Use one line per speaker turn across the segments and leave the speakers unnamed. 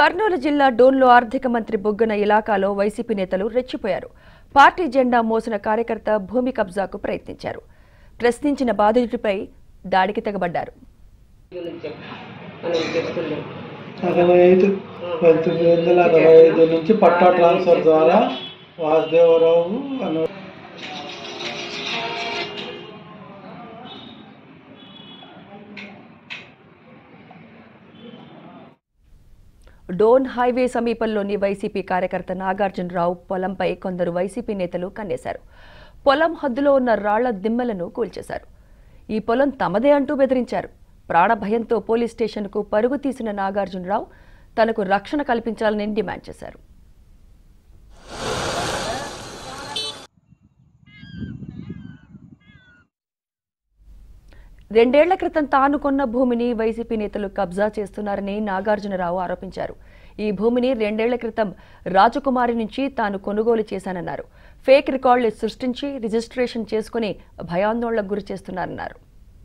కర్నూలు జిల్లా డోన్లో ఆర్థిక మంత్రి బుగ్గన ఇలాకాలో వైసీపీ నేతలు రెచ్చిపోయారు పార్టీ జెండా మోసిన కార్యకర్త భూమి కబ్జాకు ప్రయత్నించారు ప్రశ్నించిన బాధితుడిపై దాడికి తెగబడ్డారు
గురించి మనం చెప్తున్నాం
అరవై ఐదు పంతొమ్మిది వందల అరవై ఐదు నుంచి పట్టా ట్రాన్స్ఫర్ ద్వారా వాసుదేవరావు అను
డోన్ హైవే సమీపంలోని వైసీపీ కార్యకర్త నాగార్జునరావు పొలంపై కొందరు వైసీపీ నేతలు కన్నేశారు పొలం హద్దులో ఉన్న రాళ్ల దిమ్మలను కూల్చేశారు ఈ పొలం తమదే అంటూ బెదిరించారు ప్రాణభయంతో పోలీస్ స్టేషన్కు పరుగు తీసిన నాగార్జునరావు తనకు రక్షణ కల్పించాలని డిమాండ్ చేశారు రెండేళ్ల క్రితం తాను కొన్న భూమిని వైసీపీ నేతలు కబ్జా చేస్తున్నారని నాగార్జునరావు ఆరోపించారు ఈ భూమిని రెండేళ్ల క్రితం రాజకుమారి నుంచి తాను కొనుగోలు చేశానన్నారు ఫేక్ రికార్డులు సృష్టించి రిజిస్ట్రేషన్ చేసుకుని భయాందోళనకు గురి చేస్తున్నారన్నారు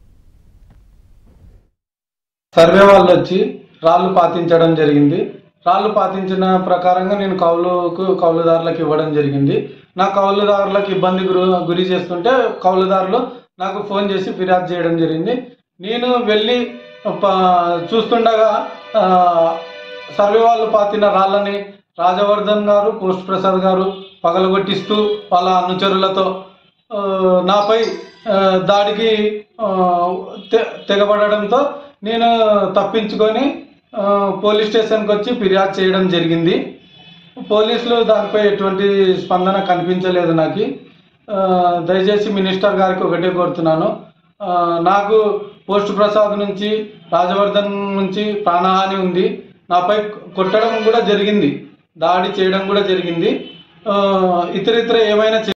సర్వే వాళ్ళు వచ్చి రాళ్ళు పాతించడం జరిగింది రాళ్ళు పాతించిన ప్రకారంగా నేను కౌలుకు కౌలుదారులకు ఇవ్వడం జరిగింది నా కౌలుదారులకు ఇబ్బంది గురి గురి చేస్తుంటే కౌలుదారులు నాకు ఫోన్ చేసి ఫిర్యాదు చేయడం జరిగింది నేను వెళ్ళి ప- చూస్తుండగా ఆ, సర్వే వాళ్ళు పాతిన రాళ్ళని రాజవర్ధన్ గారు పోస్ట్ ప్రసాద్ గారు పగలగొట్టిస్తూ వాళ్ళ అనుచరులతో ఆ, నాపై ఆ, దాడికి ఆ, తె- తెగబడడంతో నేను తప్పించుకొని ఆ, పోలీస్ స్టేషన్కి వచ్చి ఫిర్యాదు చేయడం జరిగింది పోలీసులు దానిపై ఎటువంటి స్పందన కనిపించలేదు నాకు ఆ, దయచేసి మినిస్టర్ గారికి ఒకటే కోరుతున్నాను ఆ, నాకు పోస్ట్ ప్రసాద్ నుంచి రాజవర్ధన్ నుంచి ప్రాణహాని ఉంది నాపై కొట్టడం కూడా జరిగింది దాడి చేయడం కూడా జరిగింది ఆ, ఇతర ఇతర ఏమైనా చే-